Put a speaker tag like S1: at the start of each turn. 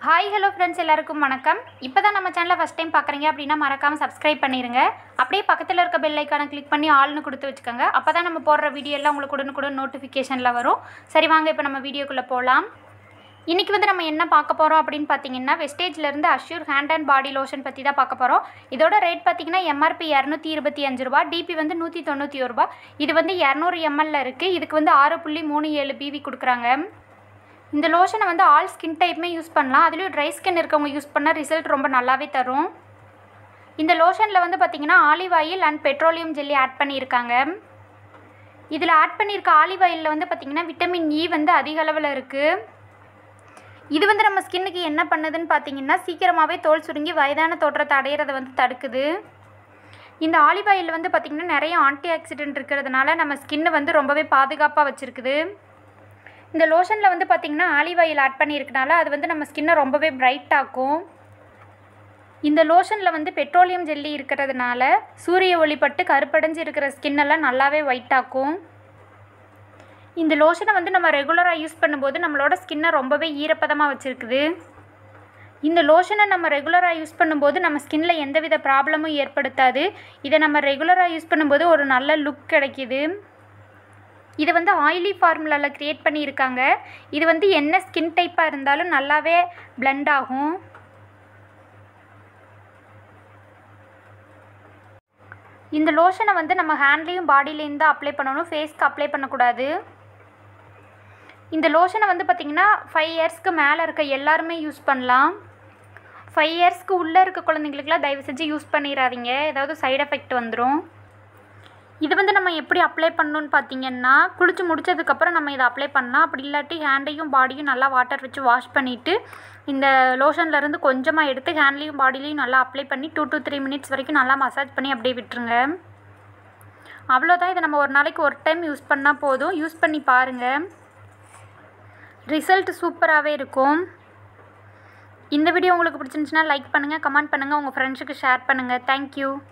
S1: hi hello friends எல்லாருக்கும் வணக்கம் இப்போ தான் நம்ம சேனலை ஃபஸ்ட் டைம் பார்க்குறீங்க அப்படின்னா மறக்காமல் சப்ஸ்கிரைப் பண்ணிடுங்க அப்படியே பக்கத்தில் இருக்க பெல் ஐக்கானை கிளிக் பண்ணி ஆல்னு கொடுத்து வச்சுக்கோங்க அப்போ தான் நம்ம போடுற வீடியோ எல்லாம் உங்களுக்கு உடனுக்குடன் நோட்டிஃபிகேஷனில் வரும் சரி வாங்க இப்போ நம்ம வீடியோக்குள்ளே போகலாம் இன்றைக்கி வந்து நம்ம என்ன பார்க்க போகிறோம் அப்படின்னு பார்த்தீங்கன்னா வெஸ்டேஜ்லேருந்து Assure hand and body lotion பற்றி தான் பார்க்க போகிறோம் இதோட ரேட் பார்த்தீங்கன்னா எம்ஆர்பி இரநூத்தி இருபத்தி அஞ்சு ரூபா டிபி வந்து நூற்றி தொண்ணூற்றி ஒரு ரூபா இது வந்து இரநூறு எம்எல்ல இருக்குது இதுக்கு வந்து ஆறு புள்ளி மூணு ஏழு பிவி கொடுக்குறாங்க இந்த லோஷனை வந்து ஆல் ஸ்கின் டைப்புமே யூஸ் பண்ணலாம் அதுலேயும் ட்ரை ஸ்கின் இருக்கவங்க யூஸ் பண்ணால் ரிசல்ட் ரொம்ப நல்லாவே தரும் இந்த லோஷனில் வந்து பார்த்திங்கன்னா olive oil and petroleum jelly add பண்ணியிருக்காங்க இதில் ஆட் பண்ணியிருக்க ஆலிவ் ஆயிலில் வந்து பார்த்திங்கன்னா விட்டமின் இ வந்து அதிக அளவில் இருக்குது இது வந்து நம்ம ஸ்கின்னுக்கு என்ன பண்ணுதுன்னு பார்த்தீங்கன்னா சீக்கிரமாகவே தோல் சுருங்கி வயதான தோற்றத்தை அடையிறதை வந்து தடுக்குது இந்த ஆலிவ் ஆயில் வந்து பார்த்திங்கன்னா நிறைய ஆன்டி ஆக்சிடென்ட் இருக்கிறதுனால நம்ம ஸ்கின்னை வந்து ரொம்பவே பாதுகாப்பாக வச்சுருக்குது இந்த லோஷனில் வந்து பார்த்திங்கன்னா ஆலிவ் ஆயில் ஆட் பண்ணியிருக்கனால அது வந்து நம்ம ஸ்கின்னை ரொம்பவே பிரைட் ஆக்கும் இந்த லோஷனில் வந்து பெட்ரோலியம் ஜெல்லி இருக்கிறதுனால சூரிய ஒளிப்பட்டு கருப்படைஞ்சு இருக்கிற ஸ்கின்னெல்லாம் நல்லாவே ஒயிட் ஆக்கும் இந்த லோஷனை வந்து நம்ம ரெகுலராக யூஸ் பண்ணும்போது நம்மளோட ஸ்கின்னை ரொம்பவே ஈரப்பதமாக வச்சுருக்குது இந்த லோஷனை நம்ம ரெகுலராக யூஸ் பண்ணும்போது நம்ம ஸ்கின்ல எந்தவித ப்ராப்ளமும் ஏற்படுத்தாது இதை நம்ம ரெகுலராக யூஸ் பண்ணும்போது ஒரு நல்ல லுக் கிடைக்கிது இது வந்து ஆயிலி ஃபார்முலாவில் க்ரியேட் பண்ணியிருக்காங்க இது வந்து என்ன ஸ்கின் டைப்பாக இருந்தாலும் நல்லாவே blend ஆகும் இந்த லோஷனை வந்து நம்ம ஹேண்ட்லேயும் பாடியிலையும் தான் அப்ளை பண்ணணும் ஃபேஸ்க்கு அப்ளை பண்ணக்கூடாது இந்த லோஷனை வந்து பார்த்திங்கன்னா ஃபைவ் இயர்ஸ்க்கு மேலே இருக்க எல்லாருமே யூஸ் பண்ணலாம் ஃபைவ் இயர்ஸ்க்கு உள்ளே இருக்க குழந்தைங்களுக்குலாம் தயவு செஞ்சு யூஸ் பண்ணிடாதீங்க ஏதாவது சைடு எஃபெக்ட் வந்துடும் இது வந்து நம்ம எப்படி அப்ளை பண்ணணும்னு பார்த்தீங்கன்னா குளிச்சு முடிச்சதுக்கப்புறம் நம்ம இதை அப்ளை பண்ணலாம் அப்படி இல்லாட்டி ஹேண்டையும் பாடியும் நல்லா வாட்டர் வச்சு வாஷ் பண்ணிவிட்டு இந்த லோஷன்லேருந்து கொஞ்சமாக எடுத்து ஹேண்ட்லேயும் பாடிலையும் நல்லா அப்ளை பண்ணி டூ to த்ரீ மினிட்ஸ் வரைக்கும் நல்லா மசாஜ் பண்ணி அப்படியே விட்டுருங்க அவ்வளோதான் இதை நம்ம ஒரு நாளைக்கு ஒரு டைம் யூஸ் பண்ணால் போதும் யூஸ் பண்ணி பாருங்கள் ரிசல்ட் சூப்பராகவே இருக்கும் இந்த வீடியோ உங்களுக்கு பிடிச்சிருந்துச்சுன்னா லைக் பண்ணுங்கள் கமெண்ட் பண்ணுங்கள் உங்கள் ஃப்ரெண்ட்ஸுக்கு ஷேர் பண்ணுங்கள் தேங்க்யூ